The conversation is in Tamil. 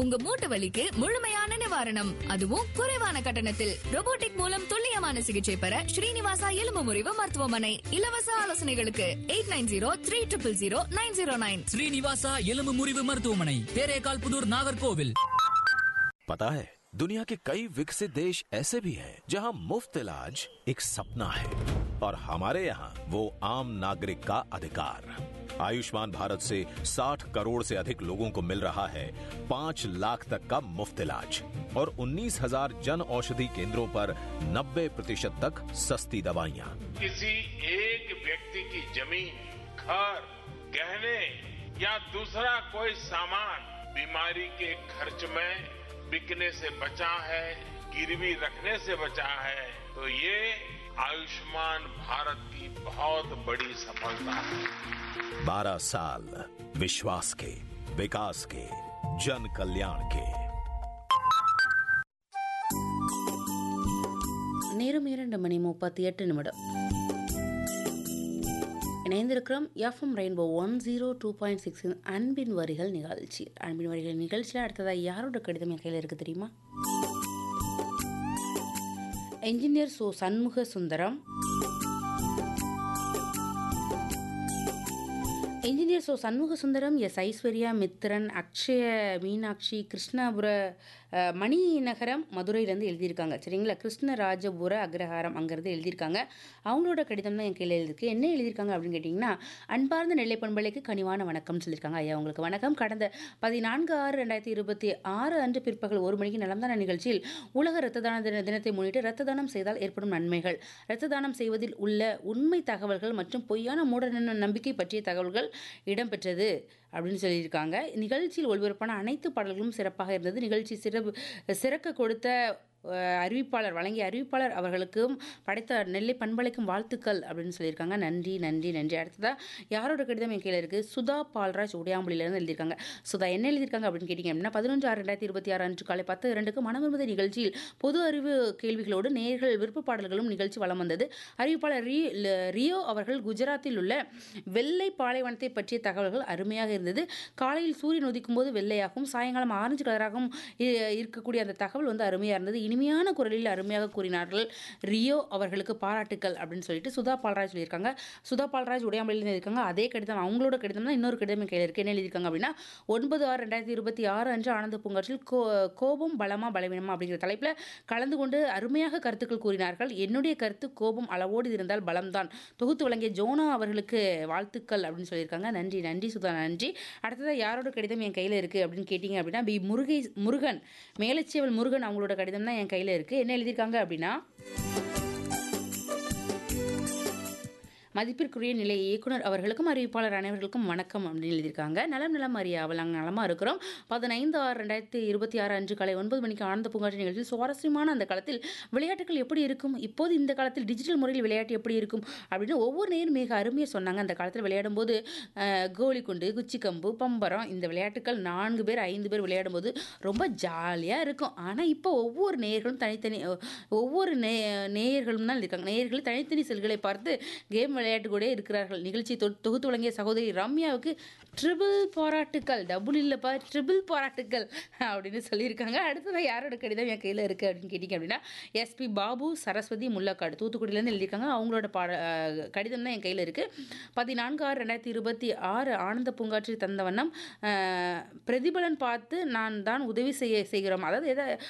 உங்க மூட்டு வலிக்கு முழுமையான நிவாரணம் அதுவும் குறைவான கட்டணத்தில் robotic மூலம் துல்லியமான சிகிச்சை பெற ஸ்ரீனிவாசா எலும்பு முறிவு மருத்துவமனை இலவச ஆலோசனைகளுக்கு eight nine zero three triple zero nine zero nine Srinivasa எலும்பு முறிவு மருத்துவமனை தேரேகால் புதூர் நாகர்கோவில் पता है दुनिया के कई विकसित देश ऐसे भी हैं जहां मुफ्त इलाज एक सपना है और हमारे यहाँ वो आम नागरिक का अधिकार आयुष्मान भारत से 60 करोड़ से अधिक लोगों को मिल रहा है पांच लाख तक का मुफ्त इलाज और 19,000 जन औषधि केंद्रों पर 90 प्रतिशत तक सस्ती दवाइयाँ किसी एक व्यक्ति की जमीन घर गहने या दूसरा कोई सामान बीमारी के खर्च में बिकने से बचा है गिरवी रखने से बचा है तो ये आयुष्मान भारत की बहुत बड़ी सफलता है 12 साल विश्वास के विकास के जन कल्याण के நேரம் இரண்டு மணி முப்பத்தி எட்டு நிமிடம் இணைந்திருக்கிறோம் FM Rainbow one zero two point six அன்பின் வரிகள் நிகழ்ச்சி அன்பின் வரிகள் நிகழ்ச்சியில் அடுத்ததாக யாரோட கடிதம் என் கையில் இருக்குது தெரியுமா என்ஜினியர் சோ சண்முக சுந்தரம் என்ஜினியர் சோ சண்முக சுந்தரம் எஸ் ஐஸ்வர்யா மித்திரன் அக்ஷய மீனாட்சி கிருஷ்ணாபுர அஹ், மணிநகரம் மதுரையிலேருந்து எழுதியிருக்காங்க சரிங்களா கிருஷ்ணராஜபுர அக்ரஹாரம் அங்கேருந்து எழுதியிருக்காங்க அவங்களோட கடிதம் தான் என் கையில் எழுதிருக்கு என்ன எழுதியிருக்காங்க அப்படின்னு கேட்டிங்கன்னா அன்பார்ந்த நெல்லை பண்பலைக்கு கனிவான வணக்கம்னு சொல்லியிருக்காங்க ஐயா உங்களுக்கு வணக்கம் கடந்த பதினான்கு ஆறு ரெண்டாயிரத்தி இருபத்தி ஆறு அன்று பிற்பகல் ஒரு மணிக்கு நலம்தான நிகழ்ச்சியில் உலக இரத்த தான தின தினத்தை முன்னிட்டு இரத்த தானம் செய்தால் ஏற்படும் நன்மைகள் இரத்த தானம் செய்வதில் உள்ள உண்மை தகவல்கள் மற்றும் பொய்யான மூட ந- நம்பிக்கை பற்றிய தகவல்கள் இடம்பெற்றது அப்படின்னு சொல்லியிருக்காங்க நிகழ்ச்சியில் ஒளிபரப்பான அனைத்து பாடல்களும் சிறப்பாக இருந்தது நிகழ்ச்சி சிறப்பு சிறக்க கொடுத்த அஹ், அறிவிப்பாளர் வழங்கிய அறிவிப்பாளர் அவர்களுக்கும் படைத்த நெல்லை பண்பலைக்கும் வாழ்த்துக்கள் அப்படின்னு சொல்லியிருக்காங்க நன்றி நன்றி நன்றி அடுத்ததாக யாரோட கடிதம் என் கீழே இருக்குது சுதா பால்ராஜ் உடையாம்புலியிலேருந்து எழுதியிருக்காங்க சுதா என்ன எழுதியிருக்காங்க அப்படின்னு கேட்டிங்க அப்படின்னா பதினொன்று ஆறு ரெண்டாயிரத்தி இருபத்தி ஆறு அன்று காலை பத்து இரண்டுக்கு மனவிருந்த நிகழ்ச்சியில் பொது அறிவு கேள்விகளோடு நேர்கள் விருப்ப பாடல்களும் நிகழ்ச்சி வலம் வந்தது அறிவிப்பாளர் ரி ல- ரியோ அவர்கள் குஜராத்தில் உள்ள வெள்ளை பாலைவனத்தை பற்றிய தகவல்கள் அருமையாக இருந்தது காலையில் சூரியன் உதிக்கும் போது வெள்ளையாகவும் சாயங்காலம் ஆரஞ்சு கலராகவும் இ- இருக்கக்கூடிய அந்த தகவல் வந்து அருமையாக இருந்தது இனிமையான குரலில் அருமையாக கூறினார்கள் ரியோ அவர்களுக்கு பாராட்டுக்கள் அப்படின்னு சொல்லிட்டு சுதா பால்ராஜ் சொல்லியிருக்காங்க சுதா பால்ராஜ் உடையாமலில் இருக்காங்க அதே கடிதம் அவங்களோட கடிதம் தான் இன்னொரு கடிதம் என் கையில் இருக்கு என்ன எழுதியிருக்காங்க அப்படின்னா ஒன்பது ஆறு ரெண்டாயிரத்தி இருபத்தி ஆறு அன்று ஆனந்த பூங்காற்றில் கோ கோபம் பலமா பலவீனமா அப்படிங்கிற தலைப்பில் கலந்து கொண்டு அருமையாக கருத்துக்கள் கூறினார்கள் என்னுடைய கருத்து கோபம் அளவோடு இருந்தால் பலம்தான் தொகுத்து வழங்கிய ஜோனா அவர்களுக்கு வாழ்த்துக்கள் அப்படின்னு சொல்லியிருக்காங்க நன்றி நன்றி சுதா நன்றி அடுத்ததாக யாரோட கடிதம் என் கையில் இருக்குது அப்படின்னு கேட்டிங்க அப்படின்னா பி முருகை முருகன் மேலச்சேவல் முருகன் அவங்களோட கடிதம் தான் என் கையில் இருக்குது என்ன எழுதியிருக்காங்க அப்படின்னா மதிப்பிற்குரிய நிலை இயக்குனர் அவர்களுக்கும் அறிவிப்பாளர் அனைவர்களுக்கும் வணக்கம் அப்படின்னு எழுதியிருக்காங்க நலம் நலம் அறிய அவள் நாங்கள் நலமாக இருக்கிறோம் பதினைந்து ஆறு ரெண்டாயிரத்தி இருபத்தி ஆறு அன்று காலை ஒன்பது மணிக்கு ஆனந்த பூங்காற்று நிகழ்ச்சியில் சுவாரஸ்யமான அந்த காலத்தில் விளையாட்டுகள் எப்படி இருக்கும் இப்போது இந்த காலத்தில் டிஜிட்டல் முறையில் விளையாட்டு எப்படி இருக்கும் அப்படின்னு ஒவ்வொரு நேரும் மிக அருமையாக சொன்னாங்க அந்த காலத்தில் விளையாடும் போது அஹ், கோலிக்குண்டு குச்சிக்கம்பு பம்பரம் இந்த விளையாட்டுகள் நான்கு பேர் ஐந்து பேர் விளையாடும் போது ரொம்ப ஜாலியாக இருக்கும் ஆனால் இப்போ ஒவ்வொரு நேயர்களும் தனித்தனி ஒவ்வொரு நே நேயர்களும் தான் இருக்காங்க நேயர்கள் தனித்தனி செல்களை பார்த்து கேம் விளையாட்டு கூட இருக்கிறார்கள் நிகழ்ச்சி தொ- தொகுத்து வழங்கிய சகோதரி ரம்யாவுக்கு ட்ரிபிள் பாராட்டுக்கள் டபுள் இல்லைப்பா ட்ரிபிள் பாராட்டுக்கள் அப்படின்னு சொல்லியிருக்காங்க அடுத்ததாக யாரோட கடிதம் என் கையில் இருக்குது அப்படின்னு கேட்டிங்க அப்படின்னா எஸ்பி பாபு சரஸ்வதி முல்லக்காடு தூத்துக்குடியிலேருந்து எழுதியிருக்காங்க அவங்களோட பாட அஹ், கடிதம் தான் என் கையில் இருக்குது பதினான்கு ஆறு ரெண்டாயிரத்தி இருபத்தி ஆறு ஆனந்த பூங்காற்றில் தந்த வண்ணம் அஹ், பிரதிபலன் பார்த்து நான் தான் உதவி செய்ய செய்கிறோம் அதாவது எதை